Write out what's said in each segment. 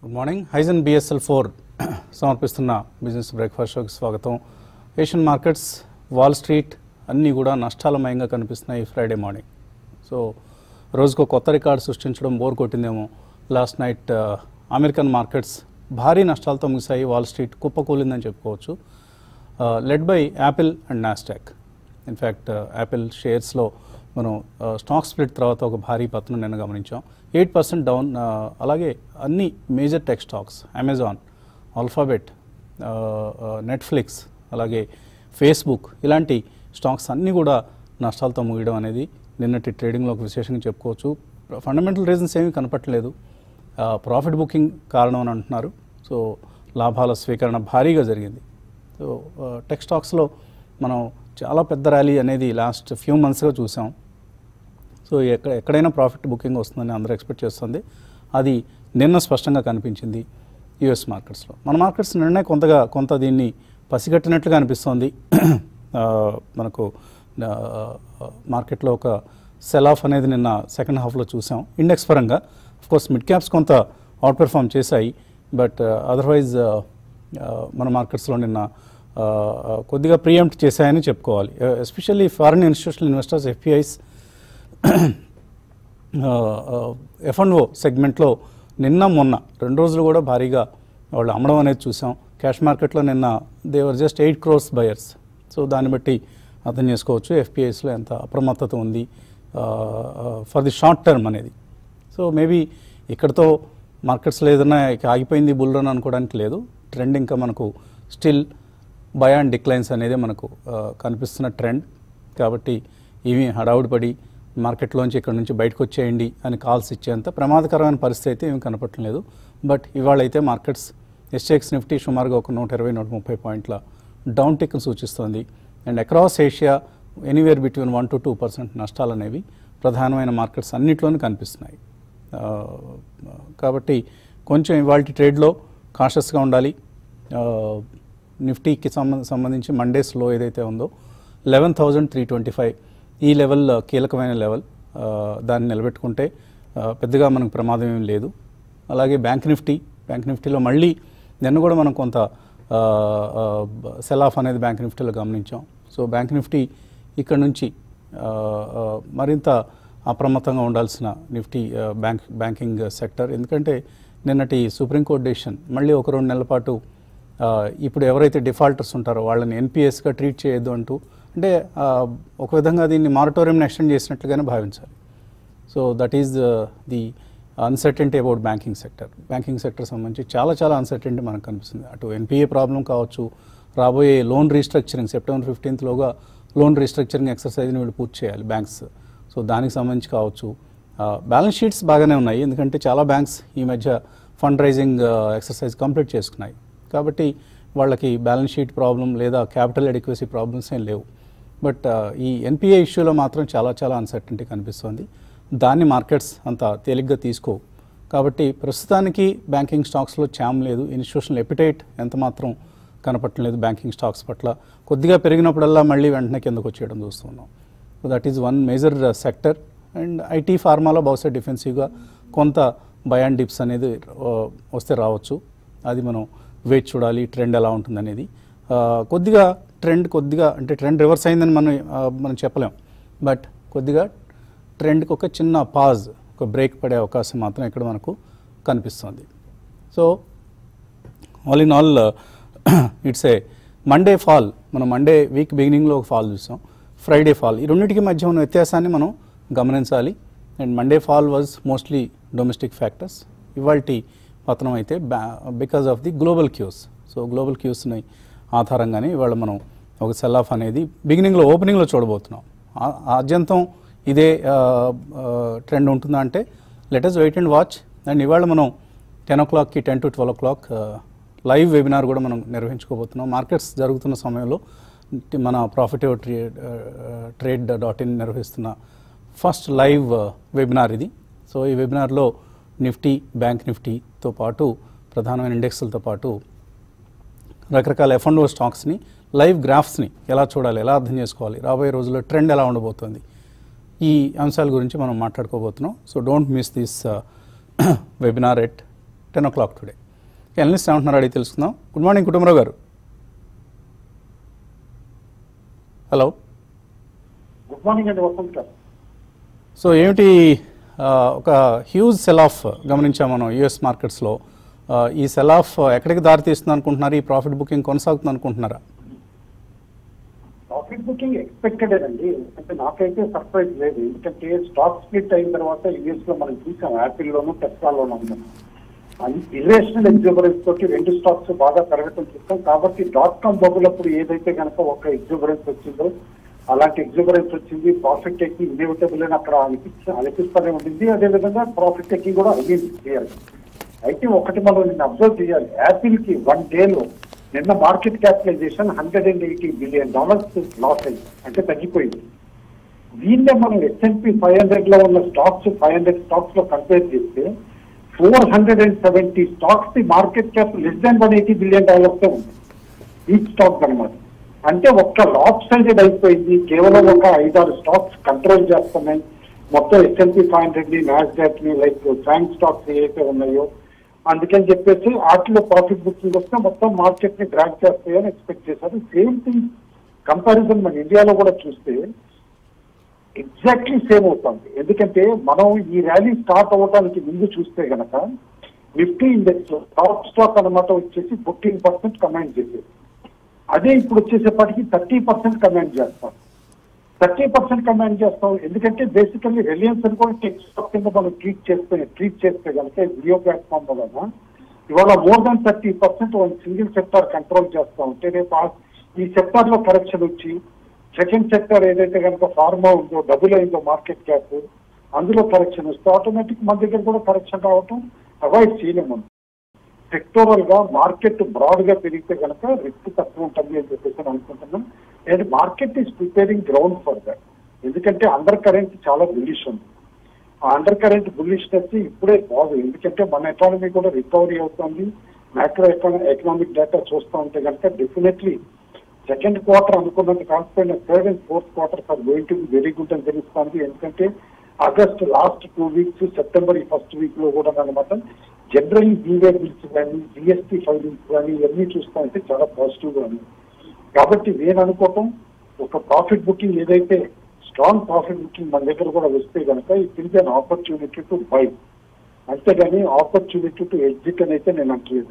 Good morning హైజన్ BSL four సమర్పిస్తున్న business breakfast షోకి స్వాగతం ఏషియన్ మార్కెట్స్ వాల్ స్ట్రీట్ అన్నీ కూడా నష్టాలమయంగా కనిపిస్తున్నాయి ఈ ఫ్రైడే మార్నింగ్ సో రోజుకో కొత్త రికార్డు సృష్టించడం బోర్ కొట్టిందేమో లాస్ట్ నైట్ అమెరికన్ మార్కెట్స్ భారీ నష్టాలతో ముగిశాయి వాల్ స్ట్రీట్ కుప్పకూలిందని చెప్పుకోవచ్చు led by Apple and Nasdaq in fact Apple షేర్స్లో మనం స్టాక్ స్ప్లిట్ తర్వాత ఒక భారీ పతనం నిన్న గమనించాం ఎయిట్ పర్సెంట్ డౌన్ అలాగే అన్ని major tech stocks Amazon Alphabet Netflix అలాగే ఫేస్బుక్ ఇలాంటి స్టాక్స్ అన్నీ కూడా నష్టాలతో ముగియడం అనేది నిన్నటి ట్రేడింగ్లో ఒక విశేషంగా చెప్పుకోవచ్చు ఫండమెంటల్ రీజన్స్ ఏమీ కనపట్లేదు ప్రాఫిట్ బుకింగ్ కారణం అని అంటున్నారు సో లాభాల స్వీకరణ భారీగా జరిగింది సో టెక్ స్టాక్స్లో మనం చాలా పెద్ద ర్యాలీ అనేది లాస్ట్ ఫ్యూ మంత్స్గా చూసాం సో ఎక్కడ ఎక్కడైనా ప్రాఫిట్ బుకింగ్ వస్తుందని అందరూ ఎక్స్పెక్ట్ చేస్తుంది అది నిన్న స్పష్టంగా కనిపించింది యుఎస్ మార్కెట్స్లో మన మార్కెట్స్ నిన్నే కొంతగా కొంత దీన్ని పసిగట్టినట్లుగా అనిపిస్తోంది ఆ, మనకు ఆ, మార్కెట్లో ఒక సెల్ ఆఫ్ అనేది నిన్న సెకండ్ హాఫ్లో చూసాం ఇండెక్స్ పరంగా కోర్స్ మిడ్ క్యాప్స్ కొంత అవుట్ పెర్ఫామ్ చేశాయి బట్ అదర్వైజ్ మన మార్కెట్స్లో నిన్న ఆ, ఆ, కొద్దిగా ప్రియంప్ట్ చేశాయని చెప్పుకోవాలి especially foreign institutional investors FPIs F and O సెగ్మెంట్లో నిన్న మొన్న రెండు రోజులు కూడా భారీగా వాళ్ళు అమ్మడం అనేది చూసాం క్యాష్ మార్కెట్లో నిన్న they were just eight crores buyers so దాన్ని బట్టి అర్థం చేసుకోవచ్చు ఎఫ్పిఐస్లో ఎంత అప్రమత్తత ఉంది ఫర్ ది షార్ట్ టర్మ్ అనేది సో మేబీ ఇక్కడతో మార్కెట్స్లో ఏదైనా ఇక ఆగిపోయింది బుల్ రన్ అనుకోవడానికి లేదు ట్రెండ్ ఇంకా మనకు స్టిల్ బై అండ్ డిక్లైన్స్ అనేది మనకు ఆ, కనిపిస్తున్న ట్రెండ్ కాబట్టి ఇవి హడావుడి పడి మార్కెట్లోంచి ఇక్కడ నుంచి బయటకు వచ్చేయండి అని కాల్స్ ఇచ్చేంత ప్రమాదకరమైన పరిస్థితి అయితే ఏమి కనపడలేదు బట్ ఇవాళ అయితే మార్కెట్స్ ఎస్టెక్స్ నిఫ్టీ సుమారుగా ఒక నూట ఇరవై నూట ముప్పై పాయింట్ల డౌన్ టిక్ను సూచిస్తోంది and across Asia anywhere between one to two percent నష్టాలు అనేవి ప్రధానమైన మార్కెట్స్ అన్నిట్లోనూ కనిపిస్తున్నాయి ఆ, కాబట్టి కొంచెం ఇవాళ ట్రేడ్లో కాషస్గా ఉండాలి ఆ, నిఫ్టీకి సంబంధ సంబంధించి మండేస్ లో ఏదైతే ఉందో eleven thousand three twenty five ఈ లెవెల్ ఆ, కీలకమైన లెవెల్ ఆ, దాన్ని నిలబెట్టుకుంటే ఆ, పెద్దగా మనకు ప్రమాదం ఏం లేదు అలాగే బ్యాంక్ నిఫ్టీ బ్యాంక్ నిఫ్టీలో మళ్ళీ నిన్న కూడా మనం కొంత సెల్ ఆఫ్ అనేది బ్యాంక్ నిఫ్టీలో గమనించాం సో బ్యాంక్ నిఫ్టీ ఇక్కడ నుంచి ఆ, ఆ, మరింత అప్రమత్తంగా ఉండాల్సిన నిఫ్టీ ఆ, బ్యాంక్ బ్యాంకింగ్ సెక్టర్ ఎందుకంటే నిన్నటి సుప్రీంకోర్టు డెసిషన్ మళ్ళీ ఒక రెండు నెలల పాటు ఆ, ఇప్పుడు ఎవరైతే డిఫాల్టర్స్ ఉంటారో వాళ్ళని ఎన్పిఎస్గా ట్రీట్ చేయొద్దు అంటూ అంటే ఆ, ఒక విధంగా దీన్ని మారటోరియం ఎక్స్టెండ్ చేసినట్లుగానే భావించాలి so that is the uncertainty about banking sector banking sector సంబంధించి చాలా చాలా అన్సర్టెంటీ మనకు కనిపిస్తుంది అటు ఎన్పిఏ ప్రాబ్లం కావచ్చు రాబోయే లోన్ రీస్ట్రక్చరింగ్ సెప్టెంబర్ ఫిఫ్టీన్త్లోగా లోన్ రీస్ట్రక్చరింగ్ ఎక్సర్సైజ్ని వీళ్ళు పూర్తి చేయాలి బ్యాంక్స్ సో దానికి సంబంధించి కావచ్చు బ్యాలెన్స్ షీట్స్ బాగానే ఉన్నాయి ఎందుకంటే చాలా బ్యాంక్స్ ఈ మధ్య ఫండ్ రైజింగ్ ఎక్సర్సైజ్ కంప్లీట్ చేసుకున్నాయి కాబట్టి వాళ్ళకి బ్యాలెన్స్ షీట్ ప్రాబ్లం లేదా క్యాపిటల్ ఎడిక్వసీ ప్రాబ్లమ్స్ ఏం లేవు బట్ ఈ ఎన్పిఏ ఇష్యూలో మాత్రం చాలా చాలా అన్సర్టనిటీ కనిపిస్తుంది దాన్ని మార్కెట్స్ అంత తేలిగ్గా తీసుకో కాబట్టి ప్రస్తుతానికి బ్యాంకింగ్ స్టాక్స్లో ఛామ్ లేదు ఇన్స్టిట్యూషనల్ ఎపిటైట్ ఎంత మాత్రం కనపట్టలేదు బ్యాంకింగ్ స్టాక్స్ పట్ల కొద్దిగా పెరిగినప్పుడల్లా మళ్ళీ వెంటనే కిందకు వచ్చేయడం చూస్తున్నాం so that is one major sector and IT ఫార్మాలో బహుశా డిఫెన్సివ్గా కొంత బయాన్ డిప్స్ అనేది ఆ, వస్తే రావచ్చు అది మనం వెయిట్ చూడాలి ట్రెండ్ ఎలా ఉంటుంది అనేది ఆ, కొద్దిగా ట్రెండ్ కొద్దిగా అంటే ట్రెండ్ రివర్స్ అయిందని మనం ఆ, మనం చెప్పలేం బట్ కొద్దిగా ట్రెండ్కి ఒక చిన్న పాజ్ ఒక బ్రేక్ పడే అవకాశం మాత్రం ఇక్కడ మనకు కనిపిస్తుంది so all in all it's a Monday fall మనం మండే వీక్ బిగినింగ్లో ఒక ఫాల్ చూసాం ఫ్రైడే ఫాల్ ఈ రెండింటికి మధ్య ఉన్న వ్యత్యాసాన్ని మనం గమనించాలి and Monday fall was mostly domestic factors ఇవాల్టి పతనం అయితే because of the global cues so global క్యూస్ని ఆధారంగానే ఇవాళ మనం ఒక సెల్ ఆఫ్ అనేది బిగినింగ్లో ఓపెనింగ్లో చూడబోతున్నాం ఆ- ఆద్యంతం ఇదే ట్రెండ్ ఉంటుందా అంటే latest wait and watch and ఇవాళ మనం టెన్ ఓ క్లాక్కి ten to twelve o'clock live webinar కూడా మనం నిర్వహించుకోబోతున్నాం మార్కెట్స్ జరుగుతున్న సమయంలో టి- మన profit your trade trade dot in నిర్వహిస్తున్న ఫస్ట్ లైవ్ వెబినార్ ఇది సో ఈ వెబినార్లో నిఫ్టీ బ్యాంక్ నిఫ్టీతో పాటు ప్రధానమైన ఇండెక్స్లతో పాటు రకరకాల ఎఫ్ అండ్ ఓ స్టాక్స్ని లైవ్ గ్రాఫ్స్ని ఎలా చూడాలి ఎలా అర్థం చేసుకోవాలి రాబోయే రోజుల్లో ట్రెండ్ ఎలా ఉండబోతోంది ఈ అంశాల గురించి మనం మాట్లాడుకోబోతున్నాం so don't miss this webinar at ten o'clock today analyst ఏమంటున్నారు అడిగి తెలుసుకుందాం గుడ్ మార్నింగ్ కుటుంబరావు గారు హలో గుడ్ మార్నింగ్ అండి వసంత్ గారు సో ఏమిటి ఆ, ఒక హ్యూజ్ సెల్ ఆఫ్ గమనించాం మనం యుఎస్ మార్కెట్స్లో ఆ, ఈ సెల్ ఆఫ్ ఎక్కడికి దారి తీస్తుంది అనుకుంటున్నారు ఈ ప్రాఫిట్ బుకింగ్ కొనసాగుతుంది అనుకుంటున్నారా ప్రాఫిట్ బుకింగ్ ఎక్స్పెక్టెడ్ అండి అంటే నాకైతే సర్ప్రైజ్ లేదు ఎందుకంటే స్టాక్ స్ప్లిట్ అయిన తర్వాత యుఎస్ లో మనం చూసాం యాపిల్ లోను టెస్లాలోను ఉన్నాం ఇర్రేషనల్ ఎగ్జూబరెన్స్ తోటి రెండు స్టాక్స్ బాగా పెరగటం చూస్తాం కాబట్టి డాట్ కామ్ బబుల్ అప్పుడు ఏదైతే కనుక ఒక ఎగ్జూబరెన్స్ వచ్చిందో అలాంటి ఎగ్జూబరెన్స్ వచ్చింది ప్రాఫిట్ టేకింగ్ ఇన్ఎవిటబుల్ అని అక్కడ అనిపించి అనిపిస్తూనే ఉండింది అదేవిధంగా ప్రాఫిట్ టేకింగ్ కూడా అయ్యింది క్లియర్ అయితే ఒకటి మనం నిన్న అబ్జర్వ్ చేయాలి యాపిల్ కి వన్ డేలో నిన్న market capitalization hundred and eighty billion dollars loss అయింది అంటే తగ్గిపోయింది దీన్నే మనం ఎస్ఎన్పి ఫైవ్ హండ్రెడ్ లో ఉన్న స్టాక్స్ ఫైవ్ హండ్రెడ్ స్టాక్స్ లో కంపేర్ చేస్తే four hundred and seventy stocks the market cap less than one eighty billion dollars తో ఉంది ఈచ్ స్టాక్ అనమాట అంటే ఒక్క లాప్ సైడెడ్ అయిపోయింది కేవలం ఒక ఐదారు స్టాక్స్ కంట్రోల్ చేస్తున్నాయి మొత్తం ఎస్ఎన్పి ఫైవ్ హండ్రెడ్ ని నాస్డాక్ ని లైక్ ఫ్యాంక్ స్టాక్స్ ఏవైతే ఉన్నాయో అందుకని చెప్పేసి వాటిలో ప్రాఫిట్ బుకింగ్ వస్తే మొత్తం మార్కెట్ ని డ్రాక్ చేస్తాయని ఎక్స్పెక్ట్ చేశారు సేమ్ థింగ్ కంపారిజన్ మన ఇండియాలో కూడా చూస్తే ఎగ్జాక్ట్లీ సేమ్ అవుతుంది ఎందుకంటే మనం ఈ ర్యాలీ స్టార్ట్ అవ్వడానికి ముందు చూస్తే గనక నిఫ్టీ ఇండెక్స్ టాప్ స్టాక్ అన్నమాట వచ్చేసి ఫోర్టీన్ పర్సెంట్ కమాండ్ చేసేది అదే ఇప్పుడు వచ్చేసేపటికి థర్టీ పర్సెంట్ కమాండ్ చేస్తాం థర్టీ పర్సెంట్ కమాండ్ చేస్తాం ఎందుకంటే బేసికల్లీ రిలయన్స్ అని కూడా టెక్ స్టాక్ కింద మనం ట్రీట్ చేస్తే ట్రీట్ చేస్తే కనుక జియో ప్లాట్ఫామ్ వలన ఇవాళ more than thirty percent one single sector control చేస్తా ఉంటే రేపు ఆ- ఈ సెక్టార్ లో కరెక్షన్ వచ్చి సెకండ్ సెక్టర్ ఏదైతే కనుక ఫార్మా ఉందో డబుల్ అయిందో మార్కెట్ క్యాప్ అందులో కరెక్షన్ వస్తే ఆటోమేటిక్ మన దగ్గర కూడా కరెక్షన్ రావటం అవాయిడ్ చేయలేము సెక్టోరల్ గా మార్కెట్ బ్రాడ్ గా పెరిగితే కనుక రిస్క్ తక్కువ ఉంటుంది అని చెప్పేసి నేను అనుకుంటున్నాం and market is preparing ground for that ఎందుకంటే అండర్ కరెంట్ చాలా బుల్లిష్ ఉంది ఆ అండర్ కరెంట్ బుల్లిష్నెస్ ఇప్పుడే బాగు ఎందుకంటే మన ఎకానమీ కూడా రికవరీ అవుతుంది మ్యాక్రో ఎకనామిక్ డేటా చూస్తూ ఉంటే కనుక డెఫినెట్లీ సెకండ్ క్వార్టర్ అనుకున్నంత కాకపోయినా third and fourth quarter are going to be very good అని తెలుస్తుంది ఎందుకంటే August last two weeks September ఈ ఫస్ట్ వీక్ లో కూడా అనమాట జనరల్ జీవే బిల్స్ కానీ జిఎస్టీ ఫైలింగ్స్ కానీ ఇవన్నీ చూస్తా ఉంటే చాలా పాజిటివ్ గా ఉంది కాబట్టి నేను అనుకోవటం ఒక ప్రాఫిట్ బుకింగ్ ఏదైతే స్ట్రాంగ్ ప్రాఫిట్ బుకింగ్ మన దగ్గర కూడా వస్తే కనుక it is an opportunity to buy అంతేగాని ఆపర్చునిటీ టు ఎగ్జిట్ అని అయితే నేను అంటలేదు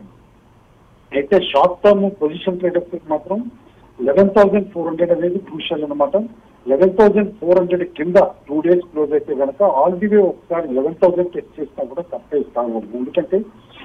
అయితే షార్ట్ టర్మ్ పొజిషన్ ట్రేడర్స్ మాత్రం లెవెన్ థౌసండ్ ఫోర్ హండ్రెడ్ అనేది క్రూషియల్ అనమాట లెవెన్ థౌసండ్ ఫోర్ హండ్రెడ్ కింద టూ డేస్ క్లోజ్ అయితే కనుక ఆల్ ది వే ఒకసారి లెవెన్ థౌసండ్ టెస్ట్ చేసినా కూడా తప్పే స్థానం ఎందుకంటే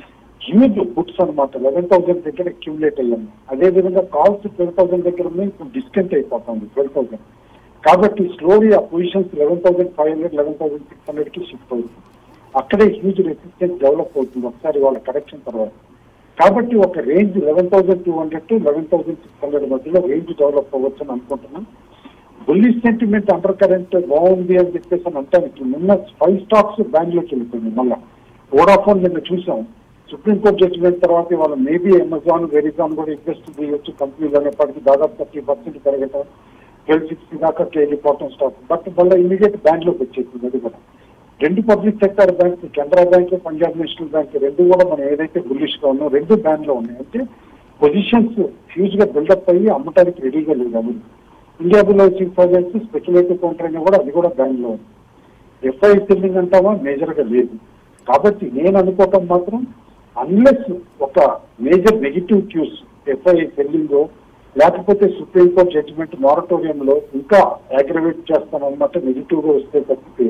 హ్యూజ్ బుక్స్ అనమాట లెవెన్ థౌసండ్ దగ్గర అక్యుములేట్ అయ్యాము అదే విధంగా కాల్స్ ట్వెల్వ్ థౌసండ్ దగ్గర ఉన్నాయి ఇప్పుడు డిస్కౌంట్ అయిపోతుంది ట్వెల్వ్ థౌసండ్ కాబట్టి స్లోలీ ఆ positions eleven thousand five hundred eleven thousand six hundred కి షిఫ్ట్ అవుతుంది అక్కడే హ్యూజ్ రెసిస్టెన్స్ డెవలప్ అవుతుంది ఒకసారి వాళ్ళ కరెక్షన్ తర్వాత కాబట్టి ఒక range eleven thousand two hundred to eleven thousand six hundred మధ్యలో రేంజ్ డెవలప్ అవ్వచ్చు అని అనుకుంటున్నాం బుల్లిష్ సెంటిమెంట్ అండర్ కరెంట్ బాగుంది అని చెప్పేసి అని అంటానికి నిన్న ఫైవ్ స్టాక్స్ బ్యాంక్ లోకి వెళ్ళిపోయింది మళ్ళా వోడాఫోన్ నిన్న చూసాం సుప్రీంకోర్టు జడ్జిమెంట్ తర్వాత ఇవాళ మేబీ అమెజాన్ వెరిజాన్ కూడా ఇన్వెస్ట్ చేయొచ్చు కంపెనీలు అనేప్పటికీ దాదాపు థర్టీ పర్సెంట్ పెరగటం ట్వెల్వ్ సిక్స్టీ దాకా వెళ్ళిపోవటం స్టాక్ బట్ మళ్ళీ ఇమీడియట్ బ్యాంక్ లోకి వచ్చేసింది అది కూడా రెండు public sector bank Canara bank Punjab national bank రెండు కూడా మనం ఏదైతే బుల్లిష్ గా ఉన్నాం రెండు బ్యాంక్ లో ఉన్నాయి అంటే పొజిషన్స్ హ్యూజ్ గా బిల్డప్ అయ్యి అమ్మటానికి రెడీగా లేదు అవి India bull housing finance speculative counter అయినా కూడా అది కూడా బ్యాంక్ లో ఉంది ఎఫ్ఐ సెల్లింగ్ అంటామా మేజర్ గా లేదు కాబట్టి నేను అనుకోవటం మాత్రం అన్లెస్ ఒక major negative cues FI selling లేకపోతే సుప్రీంకోర్టు జడ్జిమెంట్ మారటోరియంలో ఇంకా అగ్రవేట్ చేస్తామన్నమాట నెగిటివ్ గా వస్తే తప్పితే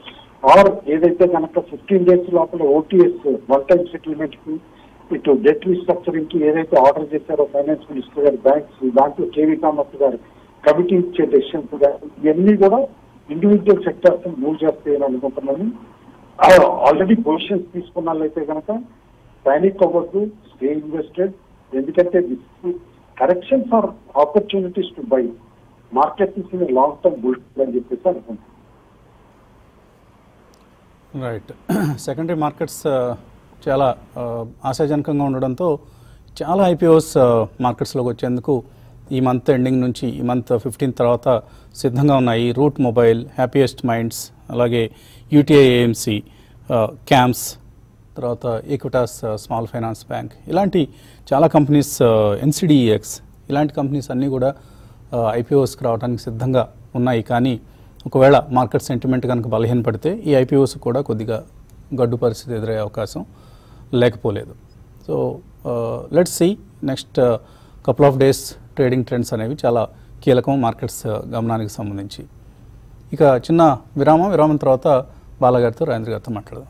ఆర్ ఏదైతే కనుక ఫిఫ్టీన్ డేస్ లోపల ఓటీఎస్ వన్ టైం సెటిల్మెంట్ కి ఇటు డెట్ రీస్ట్రక్చరింగ్ కి ఏదైతే ఆర్డర్ చేశారో ఫైనాన్స్ మినిస్టర్ గారు బ్యాంక్స్ దాంట్లో కేవీ కామర్స్ గారు కమిటీ ఇచ్చే డెసిషన్స్ ఇవన్నీ కూడా ఇండివిజువల్ సెక్టర్స్ మూవ్ చేస్తాయని అనుకుంటున్నాను ఆల్రెడీ పొజిషన్స్ తీసుకున్న వాళ్ళైతే కనుక ప్యానిక్ అవ్వద్దు స్టే ఇన్వెస్టెడ్ ఎందుకంటే corrections are opportunities to buy market is long term bull అని చెప్పేసి అనుకుంటున్నాను రైట్ సెకండరీ మార్కెట్స్ చాలా ఆ, ఆశాజనకంగా ఉండడంతో చాలా ఐపీఓస్ మార్కెట్స్లోకి వచ్చేందుకు ఈ మంత్ ఎండింగ్ నుంచి ఈ మంత్ ఫిఫ్టీన్ తర్వాత సిద్ధంగా ఉన్నాయి రూట్ మొబైల్ హ్యాపీయెస్ట్ మైండ్స్ అలాగే యూటీఐ ఏఎంసీ క్యాంప్స్ తర్వాత ఈక్విటాస్ స్మాల్ ఫైనాన్స్ బ్యాంక్ ఇలాంటి చాలా కంపెనీస్ ఎన్సిడిఎక్స్ ఇలాంటి కంపెనీస్ అన్నీ కూడా ఐపీఓస్కి రావడానికి సిద్ధంగా ఉన్నాయి కానీ ఒకవేళ మార్కెట్ సెంటిమెంట్ కనుక బలహీనపడితే ఈ ఐపీఓస్ కూడా కొద్దిగా గడ్డు పరిస్థితి ఎదురయ్యే అవకాశం లేకపోలేదు so let's see next couple of days trading trends అనేవి చాలా కీలకం మార్కెట్స్ గమనానికి సంబంధించి ఇక చిన్న విరామం విరామం తర్వాత బాలగారితో రాజేంద్ర గారితో మాట్లాడదాం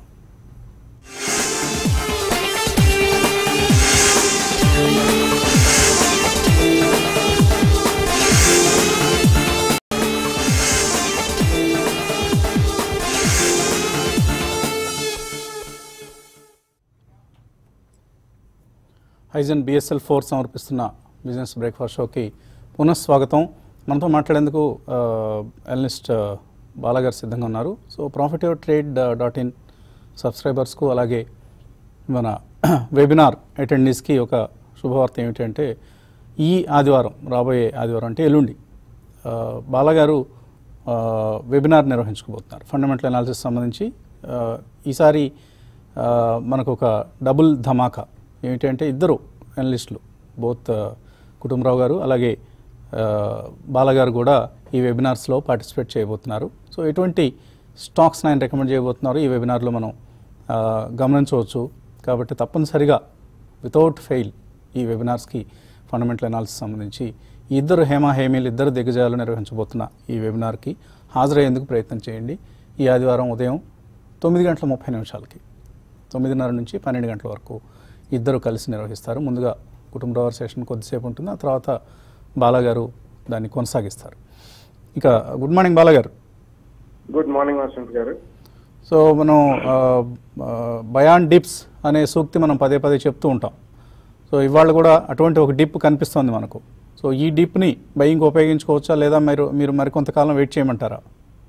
హైజన్ బిఎస్ఎల్ ఫోర్ సమర్పిస్తున్న బిజినెస్ బ్రేక్ఫాస్ట్ షోకి పునఃస్వాగతం మనతో మాట్లాడేందుకు అనలిస్ట్ బాలాగారు సిద్ధంగా ఉన్నారు so profit your trade dot in సబ్స్క్రైబర్స్కు అలాగే మన వెబినార్ అటెండీస్కి ఒక శుభవార్త ఏమిటంటే ఈ ఆదివారం రాబోయే ఆదివారం అంటే ఎల్లుండి ఆ, బాలాగారు ఆ, వెబినార్ నిర్వహించుకోబోతున్నారు ఫండమెంటల్ అనాలిసిస్ సంబంధించి ఆ, ఈసారి ఆ, మనకు ఒక డబుల్ ధమాకా ఏమిటంటే ఇద్దరు అనలిస్టులు బోత్ కుటుంబరావు గారు అలాగే ఆ, బాలగారు కూడా ఈ వెబినార్స్లో పార్టిసిపేట్ చేయబోతున్నారు సో ఎటువంటి స్టాక్స్ ఆయన రికమెండ్ చేయబోతున్నారు ఈ వెబినార్లో మనం ఆ, గమనించవచ్చు కాబట్టి తప్పనిసరిగా వితౌట్ ఫెయిల్ ఈ వెబినార్స్కి ఫండమెంటల్ అనాలిసిస్ సంబంధించి ఈ ఇద్దరు హేమా హేమీలు ఇద్దరు దిగ్గజాలు నిర్వహించబోతున్న ఈ వెబినార్కి హాజరయ్యేందుకు ప్రయత్నం చేయండి ఈ ఆదివారం ఉదయం తొమ్మిది గంటల ముప్పై నిమిషాలకి తొమ్మిదిన్నర నుంచి పన్నెండు గంటల వరకు ఇద్దరు కలిసి నిర్వహిస్తారు ముందుగా కుటుంబరావు సెషన్ కొద్దిసేపు ఉంటుంది ఆ తర్వాత బాలాగారు దాన్ని కొనసాగిస్తారు ఇక గుడ్ మార్నింగ్ బాలాగారు గుడ్ మార్నింగ్ వసంత్ గారు సో మనం బయాన్ డిప్స్ అనే సూక్తి మనం పదే పదే చెప్తూ ఉంటాం సో ఇవాళ కూడా అటువంటి ఒక డిప్ కనిపిస్తోంది మనకు సో ఈ డిప్ని బయింగ్ ఉపయోగించుకోవచ్చా లేదా మీరు మీరు మరికొంతకాలం వెయిట్ చేయమంటారా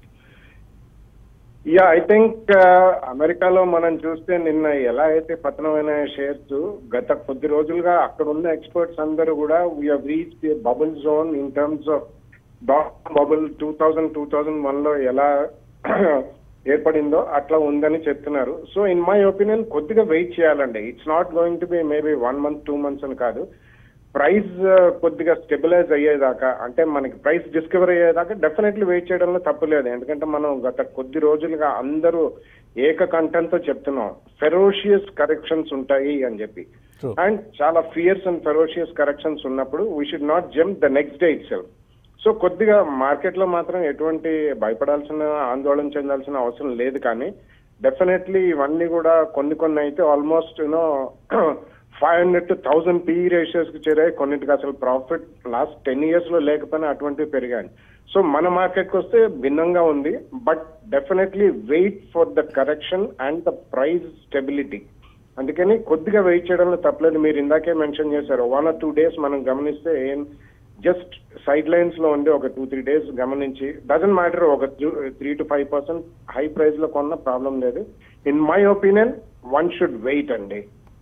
యా ఐ థింక్ అమెరికాలో మనం చూస్తే నిన్న ఎలా అయితే పతనమైన షేర్స్ గత కొద్ది రోజులుగా అక్కడ ఉన్న ఎక్స్పర్ట్స్ అందరూ కూడా we're reach bubble zone in terms of dot bubble two thousand two thousand one లో ఎలా ఏర్పడిందో అట్లా ఉందని చెప్తున్నారు సో ఇన్ మై ఒపీనియన్ కొద్దిగా వెయిట్ చేయాలండి it's not going to be maybe one month two months అని కాదు ప్రైస్ కొద్దిగా స్టెబిలైజ్ అయ్యేదాకా అంటే మనకి ప్రైస్ డిస్కవర్ అయ్యేదాకా డెఫినెట్లీ వెయిట్ చేయడంలో తప్పు లేదు ఎందుకంటే మనం గత కొద్ది రోజులుగా అందరూ ఏకకంఠంతో చెప్తున్నాం ఫెరోషియస్ కరెక్షన్స్ ఉంటాయి అని చెప్పి True. అండ్ చాలా ఫియర్స్ అండ్ ఫెరోషియస్ కరెక్షన్స్ ఉన్నప్పుడు we should not jump the next day itself so కొద్దిగా మార్కెట్ లో మాత్రం ఎటువంటి భయపడాల్సిన ఆందోళన చెందాల్సిన అవసరం లేదు కానీ డెఫినెట్లీ ఇవన్నీ కూడా కొన్ని కొన్ని అయితే almost you know five hundred to thousand P ratios కి చేరాయి కొన్నిటికి అసలు ప్రాఫిట్ లాస్ట్ టెన్ ఇయర్స్ లో లేకపోయినా అటువంటివి పెరిగాయి సో మన మార్కెట్ కి వస్తే భిన్నంగా ఉంది but definitely wait for the correction and the price stability అందుకని కొద్దిగా వెయిట్ చేయడంలో తప్పలేదు మీరు ఇందాకే మెన్షన్ చేశారు వన్ ఆర్ టూ డేస్ మనం గమనిస్తే ఏం జస్ట్ సైడ్ లైన్స్ లో ఉండి ఒక టూ త్రీ డేస్ గమనించి డజన్ మ్యాటర్ ఒక three to five percent high price లో కొన్న ప్రాబ్లం లేదు in my opinion one should wait అండి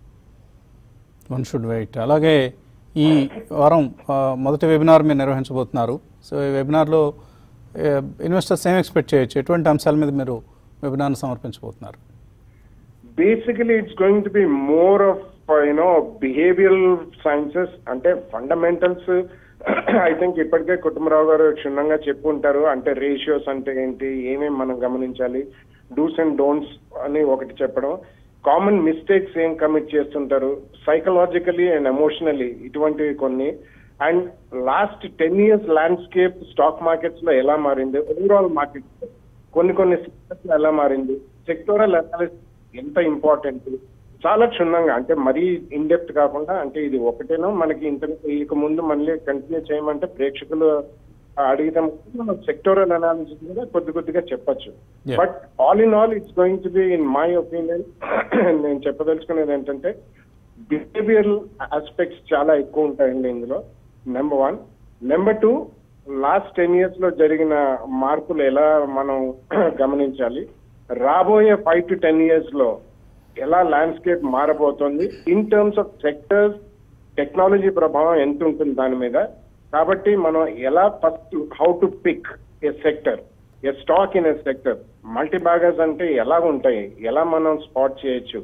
వన్ షుడ్ వెయిట్ అలాగే ఈ వారం ఆ, మొదటి వెబినార్ మీరు నిర్వహించబోతున్నారు సో ఈ వెబినార్లో ఇన్వెస్టర్స్ ఏం ఎక్స్పెక్ట్ చేయొచ్చు ఎటువంటి అంశాల మీద మీరు వెబినార్ను సమర్పించబోతున్నారు basically it's going to be more of you know behavioural sciences అంటే ఫండమెంటల్స్ ఐ థింక్ ఇప్పటికే కుటుంబరావు గారు క్షుణ్ణంగా చెప్పు ఉంటారు అంటే రేషియోస్ అంటే ఏంటి ఏమేమి మనం గమనించాలి డూస్ అండ్ డోంట్స్ అని ఒకటి చెప్పడం కామన్ మిస్టేక్స్ ఏం కమిట్ చేస్తుంటారు సైకలాజికలీ అండ్ ఎమోషనలీ ఇటువంటివి కొన్ని and last ten years landscape stock markets లో ఎలా మారింది ఓవరాల్ మార్కెట్ కొన్ని కొన్ని సెక్టర్స్ ఎలా మారింది సెక్టోరల్ అనాలిసిస్ ఎంత ఇంపార్టెంట్ చాలా క్షుణ్ణంగా అంటే మరీ ఇన్ డెప్త్ కాకుండా అంటే ఇది ఒకటేనో మనకి ఇంత ఇక ముందు మళ్ళీ కంటిన్యూ చేయమంటే ప్రేక్షకులు అడిగితే మనం సెక్టోరల్ అనాలిసిస్ మీద కొద్ది కొద్దిగా చెప్పొచ్చు Yeah. But all in all it's going to be in my opinion నేను చెప్పదలుచుకునేది ఏంటంటే బిహేవియరల్ ఆస్పెక్ట్స్ చాలా ఎక్కువ ఉంటాయండి ఇందులో number one number two last ten years లో జరిగిన మార్పులు ఎలా మనం గమనించాలి రాబోయే ఫైవ్ టు టెన్ ఇయర్స్ లో ఎలా ల్యాండ్స్కేప్ మారబోతోంది in terms of sectors technology ప్రభావం ఎంత ఉంటుంది దాని మీద కాబట్టి మనం ఎలా first how to pick a sector a stock in a sector multibaggers అంటే ఎలా ఉంటాయి ఎలా మనం స్పాట్ చేయొచ్చు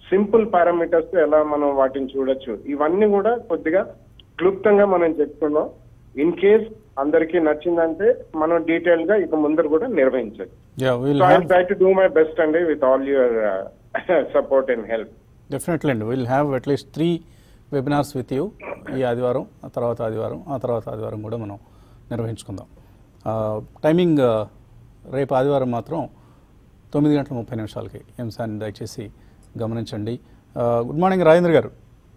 సింపుల్ పారామీటర్స్ ఎలా మనం వాటిని చూడొచ్చు ఇవన్నీ కూడా కొద్దిగా క్లుప్తంగా మనం చెప్పుకున్నాం ఇన్ కేస్ అందరికీ నచ్చిందంటే మనం డీటెయిల్ గా ఇక ముందర కూడా నిర్వహించచ్చు yeah will so I have try to do my best అండి with all your support and help definitely అండి will have at least three webinars with you ఈ ఆదివారం ఆ తర్వాత ఆదివారం ఆ తర్వాత ఆదివారం కూడా మనం నిర్వహించుకుందాం ఆ, టైమింగ్ ఆ, రేపు ఆదివారం మాత్రం తొమ్మిది గంటల ముప్పై నిమిషాలకి ఈ అంశాన్ని దయచేసి గమనించండి ఆ, గుడ్ మార్నింగ్ రాజేంద్ర గారు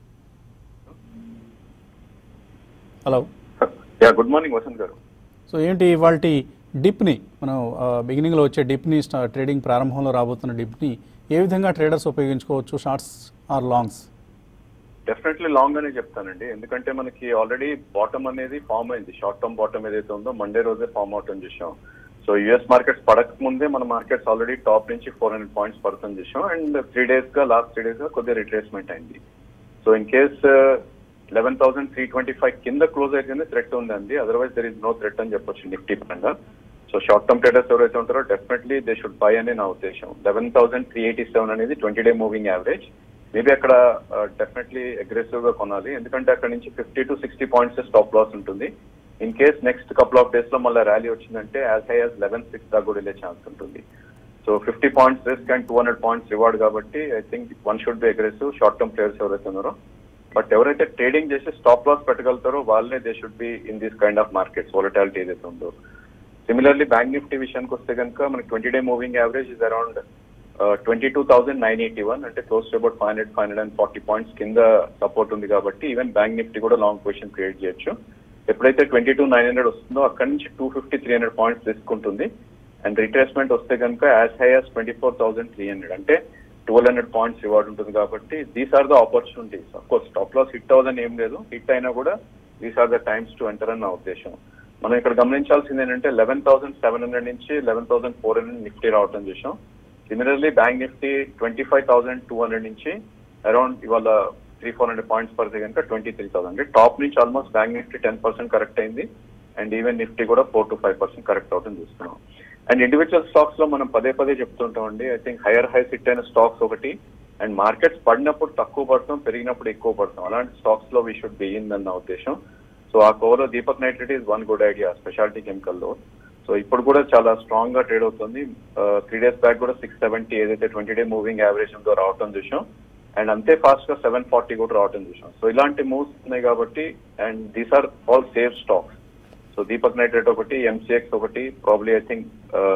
hello yeah good morning Vasanth గారు సో ఏంటి ఇవాళ డిప్ని మనం బిగినింగ్లో వచ్చే డిప్ని స్టా ట్రేడింగ్ ప్రారంభంలో రాబోతున్న డిప్ని ఏ విధంగా ట్రేడర్స్ ఉపయోగించుకోవచ్చు shorts or longs definitely long అనే చెప్తానండి ఎందుకంటే మనకి ఆల్రెడీ బాటమ్ అనేది ఫామ్ అయింది షార్ట్ టర్మ్ బాటమ్ ఏదైతే ఉందో మండే రోజే ఫామ్ అవుట్ అని చూసాం సో యుఎస్ మార్కెట్స్ పడక ముందే మన మార్కెట్స్ ఆల్రెడీ టాప్ నుంచి ఫోర్ హండ్రెడ్ పాయింట్స్ పడుతుంది చూసాం అండ్ త్రీ డేస్ గా లాస్ట్ త్రీ డేస్ గా కొద్దిగా రిట్రేస్మెంట్ అయింది so in case eleven thousand three twenty five కింద క్లోజ్ అయితేనే థ్రెట్ ఉందండి otherwise there is no threat అని చెప్పొచ్చు నిఫ్టీ పరంగా సో షార్ట్ టర్మ్ ట్రేడర్స్ ఎవరైతే ఉంటారో డెఫినెట్లీ దే షుడ్ బై అనే నా ఉద్దేశం eleven thousand three eighty seven అనేది twenty day moving average maybe అక్కడ డెఫినెట్లీ అగ్రెసివ్ గా కొనాలి ఎందుకంటే అక్కడ నుంచి fifty to sixty points stop loss ఉంటుంది in case next couple of days లో మళ్ళీ ర్యాలీ వచ్చిందంటే as high as eleven six దాకా కూడా వెళ్ళే ఛాన్స్ ఉంటుంది so fifty points risk and two hundred points reward కాబట్టి I think one should be aggressive short term players ఎవరైతే ఉన్నారో బట్ ఎవరైతే ట్రేడింగ్ చేసి స్టాప్ లాస్ పెట్టగలుగుతారో వాళ్ళే they should be in this kind of markets volatility ఏదైతే ఉందో similarly bank Nifty విషయానికి వస్తే కనుక మనకి twenty day moving average is around twenty two thousand nine eighty one అంటే close to about five hundred five hundred and forty points కింద support ఉంది కాబట్టి ఈవెన్ బ్యాంక్ నిఫ్టీ కూడా లాంగ్ పొజిషన్ క్రియేట్ చేయొచ్చు ఎప్పుడైతే ట్వంటీ టూ నైన్ హండ్రెడ్ వస్తుందో అక్కడి నుంచి two fifty three hundred points తీసుకుంటుంది అండ్ రిట్రేస్మెంట్ వస్తే కనుక as high as twenty four thousand three hundred అంటే ట్వెల్వ్ హండ్రెడ్ పాయింట్స్ రివార్డ్ ఉంటుంది కాబట్టి these are the opportunities of course stop loss hit అవ్వదని ఏం లేదు హిట్ అయినా కూడా these are the times to enter అని నా ఉద్దేశం మనం ఇక్కడ గమనించాల్సింది ఏంటంటే లెవెన్ థౌసండ్ సెవెన్ హండ్రెడ్ నుంచి eleven thousand four hundred Nifty రావటం చూసాం similarly bank Nifty twenty five thousand two hundred నుంచి అరౌండ్ ఇవాళ త్రీ ఫోర్ హండ్రెడ్ పాయింట్స్ పడితే కనుక ట్వంటీ త్రీ థౌసండ్ అంటే టాప్ నుంచి almost bank Nifty ten percent correct అయింది అండ్ ఈవెన్ నిఫ్టీ కూడా four to five percent correct అవటం చూస్తున్నాం అండ్ ఇండివిజువల్ స్టాక్స్ లో మనం పదే పదే చెప్తుంటాం అండి I think higher high set అయిన స్టాక్స్ ఒకటి అండ్ మార్కెట్స్ పడినప్పుడు తక్కువ పడతాం పెరిగినప్పుడు ఎక్కువ పడతాం అలాంటి స్టాక్స్ లో వీ షుడ్ బిగిన్ అన్న ఉద్దేశం సో ఆ కోలో Deepak Nitrite is one good idea specialty chemical లో సో ఇప్పుడు కూడా చాలా స్ట్రాంగ్ గా ట్రేడ్ అవుతుంది త్రీ డేస్ బ్యాక్ కూడా సిక్స్ సెవెంటీ ఏదైతే ట్వంటీ డే మూవింగ్ యావరేజ్ ఉందో రావటం చూసాం అండ్ అంతే ఫాస్ట్ గా సెవెన్ ఫార్టీ కూడా రావటం చూసాం సో ఇలాంటి మూవ్స్ ఉన్నాయి కాబట్టి and these are all safe stocks so Deepak Nitrite ఒకటి ఎంసీఎక్స్ ఒకటి ప్రాబ్లీ ఐ థింక్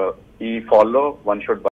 ఈ ఫాల్ లో one should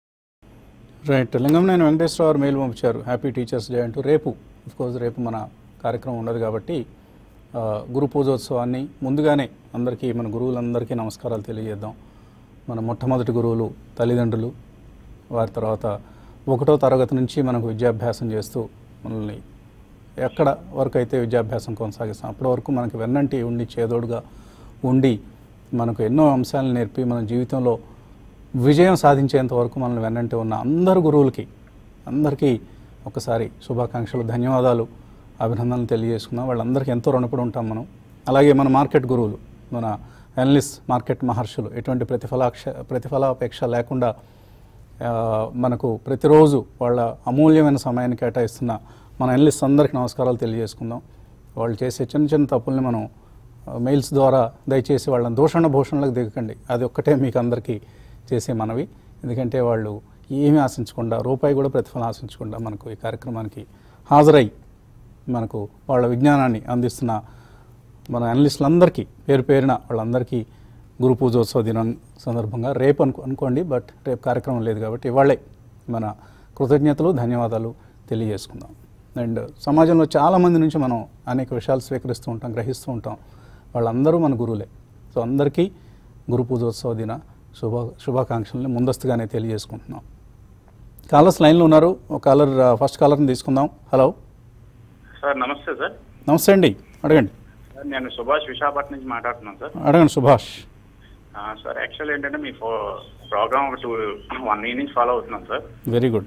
right Lingamneni Venkateswararao mail పంపించారు హ్యాపీ టీచర్స్ డే అంటూ రేపు కోర్స్ రేపు మన కార్యక్రమం ఉండదు కాబట్టి ఆ, గురు పూజోత్సవాన్ని ముందుగానే అందరికీ మన గురువులందరికీ నమస్కారాలు తెలియజేద్దాం మన మొట్టమొదటి గురువులు తల్లిదండ్రులు వారి తర్వాత ఒకటో తరగతి నుంచి మనకు విద్యాభ్యాసం చేస్తూ మనల్ని ఎక్కడ వరకు అయితే విద్యాభ్యాసం కొనసాగిస్తాం అప్పటి వరకు మనకి వెన్నంటి ఉండి చేదోడుగా ఉండి మనకు ఎన్నో అంశాలను నేర్పి మన జీవితంలో విజయం సాధించేంత వరకు మనల్ని వెన్నంటి ఉన్న అందరు గురువులకి అందరికీ ఒకసారి శుభాకాంక్షలు ధన్యవాదాలు అభినందనలు తెలియజేసుకున్నాం వాళ్ళందరికీ ఎంతో రుణపడి ఉంటాం మనం అలాగే మన మార్కెట్ గురువులు మన అనలిస్ట్ మార్కెట్ మహర్షులు ఎటువంటి ప్రతిఫలాక్ష ప్రతిఫలాపేక్ష లేకుండా ఆ, మనకు ప్రతిరోజు వాళ్ళ అమూల్యమైన సమయాన్ని కేటాయిస్తున్న మన అనలిస్ట్ అందరికీ నమస్కారాలు తెలియజేసుకుందాం వాళ్ళు చేసే చిన్న చిన్న తప్పుల్ని మనం ఆ, మెయిల్స్ ద్వారా దయచేసి వాళ్ళని దూషణ భూషణలకు దిగకండి అది ఒక్కటే మీకు అందరికీ చేసే మనవి ఎందుకంటే వాళ్ళు ఏమీ ఆశించకుండా రూపాయి కూడా ప్రతిఫలం ఆశించకుండా మనకు ఈ కార్యక్రమానికి హాజరై మనకు వాళ్ళ విజ్ఞానాన్ని అందిస్తున్న మన అనలిస్టులందరికీ పేరు పేరున వాళ్ళందరికీ గురు పూజోత్సవ దినం సందర్భంగా రేపు అనుకో అనుకోండి బట్ రేపు కార్యక్రమం లేదు కాబట్టి ఇవాళే మన కృతజ్ఞతలు ధన్యవాదాలు తెలియజేసుకుందాం అండ్ సమాజంలో చాలామంది నుంచి మనం అనేక విషయాలు స్వీకరిస్తూ ఉంటాం గ్రహిస్తూ ఉంటాం వాళ్ళందరూ మన గురువులే సో అందరికీ గురు పూజోత్సవ దిన శుభ శుభాకాంక్షల్ని ముందస్తుగానే తెలియజేసుకుంటున్నాం కాలర్స్ లైన్లో ఉన్నారు ఒక కాలర్ ఫస్ట్ కాలర్ని తీసుకుందాం హలో సార్ నమస్తే సార్ నమస్తే అండి అడగండి సార్ నేను సుభాష్ విశాఖపట్నం నుంచి మాట్లాడుతున్నాను సార్ అడగండి సుభాష్ ఆ, సార్ యాక్చువల్ ఏంటంటే మీ ఫో ప్రోగ్రామ్ ఒక టూ వన్ ఇయర్ నుంచి ఫాలో అవుతున్నాను sir very good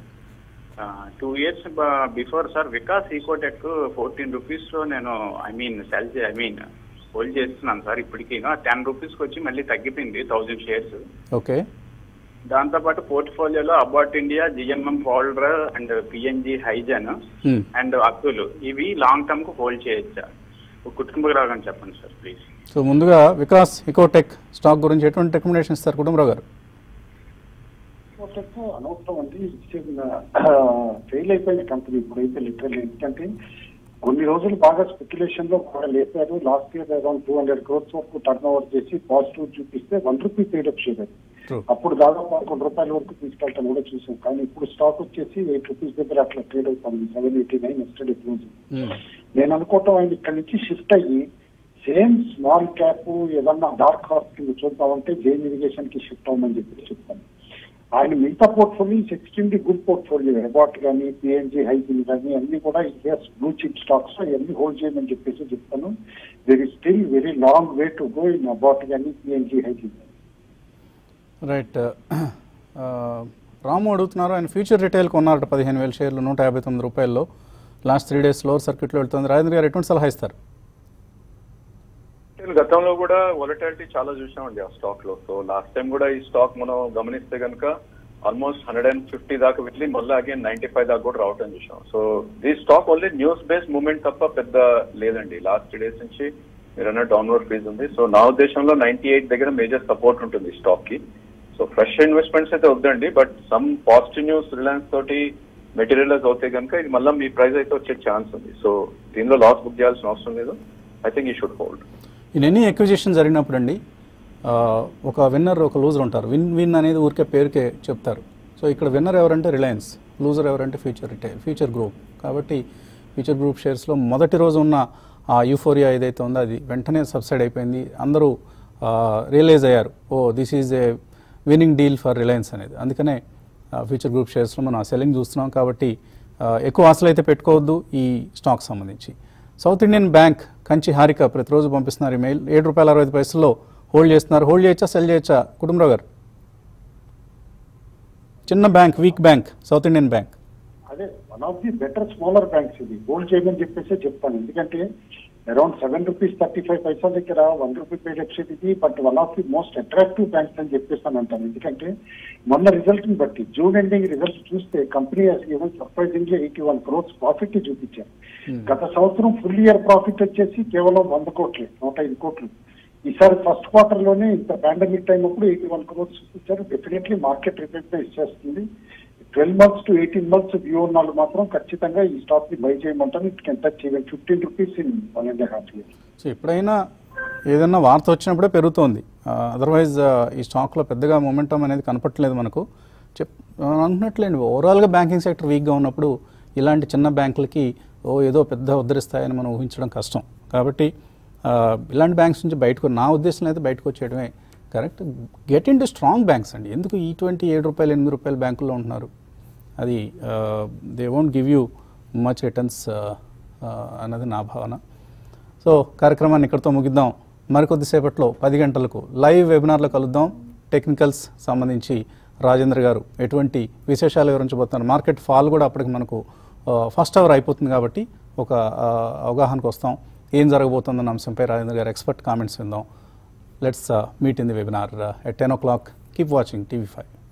two years before sir Vikas Ecotech fourteen రూపీస్లో నేను I mean sell I mean hold చేస్తున్నాను సార్ ఇప్పటికీ టెన్ రూపీస్కి వచ్చి మళ్ళీ తగ్గిపోయింది థౌజండ్ షేర్స్ ఓకే దాంతోపాటు పోర్ట్ఫోలియోలో Abbott India GMM Pfaudler and PNG hygiene Hmm. And అక్కులు ఇవి లాంగ్ టర్మ్ కు హోల్డ్ చేయొచ్చా కుటుంబరావు గారు చెప్పండి సార్ ప్లీజ్ సో ముందుగా వికాస్ ఇకోటెక్ స్టాక్ గురించి ఎటువంటి రికమెండేషన్ ఇస్తారు కుటుంబరావు గారు ప్రోడక్ట్ అనవసరం అండి ఫెయిల్ అయిపోయిన కంపెనీ ఇప్పుడైతే లిటరల్ ఎందుకంటే కొన్ని రోజులు బాగా స్పెక్యులేషన్ లో కూడా లేపారు last year around two hundred crores వరకు టర్న్ ఓవర్ చేసి పాజిటివ్ చూపిస్తే వన్ రూపీ పేడప్ షేర్ అది True. అప్పుడు దాదాపు పదకొండు రూపాయల వరకు తీసుకెళ్ళటం కూడా చూసాం కానీ ఇప్పుడు స్టాక్ వచ్చేసి ఎయిట్ రూపీస్ దగ్గర అట్లా ట్రేడ్ అవుతుంది seven eighty nine yesterday close నేను అనుకోవటం ఆయన ఇక్కడ నుంచి షిఫ్ట్ అయ్యి సేమ్ స్మాల్ క్యాప్ ఏదన్నా డార్క్ హార్స్ కింద చూద్దామంటే జైన్ ఇరిగేషన్ కి షిఫ్ట్ అవ్వమని చెప్పి చెప్తాను ఆయన మిగతా portfolio extremely good portfolio Abbott కానీ పిఎన్జీ హైజిన్ కానీ అన్ని కూడా ఇయర్స్ బ్లూ చిప్ స్టాక్స్ అవన్నీ హోల్డ్ చేయమని చెప్పేసి చెప్తాను there is still very long way to go in Abbott కానీ పిఎన్జీ హైజిన్ రైట్ రాము అడుగుతున్నారు ఆయన ఫ్యూచర్ రిటైల్ కొన్నారట పదిహేను వేల షేర్లు నూట యాభై తొమ్మిది రూపాయల్లో లాస్ట్ త్రీ డేస్ లోవర్ సర్క్యూట్లో వెళ్తుంది రాజేంద్ర గారు ఎటువంటి సలహా ఇస్తారు నేను గతంలో కూడా వొలటాలిటీ చాలా చూసామండి ఆ స్టాక్ లో సో లాస్ట్ టైం కూడా ఈ స్టాక్ మనం గమనిస్తే కనుక ఆల్మోస్ట్ హండ్రెడ్ అండ్ ఫిఫ్టీ దాకా వెళ్ళి మళ్ళీ అగైన్ నైన్టీ ఫైవ్ దాకా కూడా రావటం చూసాం సో ఈ stock only news based movement తప్ప పెద్ద లేదండి లాస్ట్ త్రీ డేస్ నుంచి మీరు అన్న డౌన్వర్డ్ ఫీజ్ ఉంది సో నా ఉద్దేశంలో నైన్టీ ఎయిట్ దగ్గర మేజర్ సపోర్ట్ ఉంటుంది ఈ స్టాక్ కి సో ఫ్రెష్ ఇన్వెస్ట్మెంట్స్ అయితే వద్దండి but some positive news Reliance తోటి మెటీరియలైజ్ అవుతే కనుక ఇది మళ్ళీ మీ ప్రైస్ అయితే వచ్చే ఛాన్స్ ఉంది సో దీనిలో లాస్ బుక్ చేయాల్సిన అవసరం లేదు ఐ థింక్ ఈ should hold in any acquisition జరిగినప్పుడు అండి ఆ, ఒక విన్నర్ ఒక లూజర్ ఉంటారు విన్ విన్ అనేది ఊరికే పేరుకే చెప్తారు సో ఇక్కడ విన్నర్ ఎవరంటే రిలయన్స్ లూజర్ ఎవరంటే ఫ్యూచర్ రిటైల్ ఫ్యూచర్ గ్రూప్ కాబట్టి ఫ్యూచర్ గ్రూప్ షేర్స్లో మొదటి రోజు ఉన్న ఆ యూఫోరియా ఏదైతే ఉందో అది వెంటనే సబ్సైడ్ అయిపోయింది అందరూ రియలైజ్ అయ్యారు oh this is a winning deal for Reliance అనేది అందుకనే ఫ్యూచర్ గ్రూప్ షేర్స్లో మనం సెల్లింగ్ చూస్తున్నాం కాబట్టి ఆ, ఎక్కువ ఆశలు అయితే పెట్టుకోవద్దు ఈ స్టాక్ సంబంధించి South Indian Bank Kanchi Harika ప్రతిరోజు పంపిస్తున్నారు ఈమెయిల్ ఏడు రూపాయల అరవై ఐదు పైసల్లో హోల్డ్ చేస్తున్నారు హోల్డ్ చేయొచ్చా సెల్ చేయొచ్చా కుటుంబరావు గారు చిన్న bank weak bank South Indian Bank అదే one of the better smaller banks ఇది హోల్డ్ చేయమని చెప్పేసి చెప్తాను ఎందుకంటే around seven rupees thirty five paisa దగ్గర వన్ రూపీ పేడ్ వెబ్సైట్ ఇది but one of the most attractive banks అని చెప్పేస్తాను అంటాను ఎందుకంటే మొన్న రిజల్ట్ ని బట్టి జూన్ ఎండింగ్ రిజల్ట్ చూస్తే company even surprisingly eighty one crores profit చూపించారు గత సంవత్సరం ఫుల్ ఇయర్ ప్రాఫిట్ వచ్చేసి కేవలం వంద కోట్లే నూట ఐదు కోట్లు ఈసారి ఫస్ట్ క్వార్టర్ లోనే ఇంత పాండమిక్ టైం అప్పుడు ఎయిటీ వన్ క్రోర్స్ చూపించారు డెఫినెట్లీ మార్కెట్ రికగ్నైజ్ చేస్తుంది twelve months to eighteen months view ఉన్న వాళ్ళు మాత్రం ఖచ్చితంగా ఈ స్టాక్ ని బై చేయమంటాను it can touch even fifteen rupees in one and half year so ఎప్పుడైనా ఏదైనా వార్త వచ్చినప్పుడే పెరుగుతోంది అదర్వైజ్ ఈ స్టాక్లో పెద్దగా మొమెంటం అనేది కనపట్లేదు మనకు చెప్ అనుకున్నట్లేండి ఓవరాల్గా బ్యాంకింగ్ సెక్టర్ వీక్గా ఉన్నప్పుడు ఇలాంటి చిన్న బ్యాంకులకి ఓ ఏదో పెద్ద ఉద్ధరిస్తాయని మనం ఊహించడం కష్టం కాబట్టి ఆ, ఇలాంటి బ్యాంక్స్ నుంచి బయటకు నా ఉద్దేశంలో అయితే బయటకు వచ్చేయడమే correct get into strong banks అండి ఎందుకు ఈ ట్వంటీ ఏడు రూపాయలు ఎనిమిది రూపాయల బ్యాంకుల్లో ఉంటున్నారు అది they won't give you much returns అన్నది నా భావన సో కార్యక్రమాన్ని ఇక్కడితో ముగిద్దాం మరికొద్దిసేపట్లో పది గంటలకు లైవ్ వెబినార్లో కలుద్దాం టెక్నికల్స్ సంబంధించి రాజేంద్ర గారు ఎటువంటి విశేషాలు వివరించబోతున్నారు మార్కెట్ ఫాల్ కూడా అప్పటికి మనకు ఫస్ట్ అవర్ అయిపోతుంది కాబట్టి ఒక ఆ, అవగాహనకు వస్తాం ఏం జరగబోతుందన్న అంశంపై రాజేంద్ర గారు ఎక్స్పర్ట్ కామెంట్స్ విందాం let's meet in the webinar at ten o'clock keep watching TV five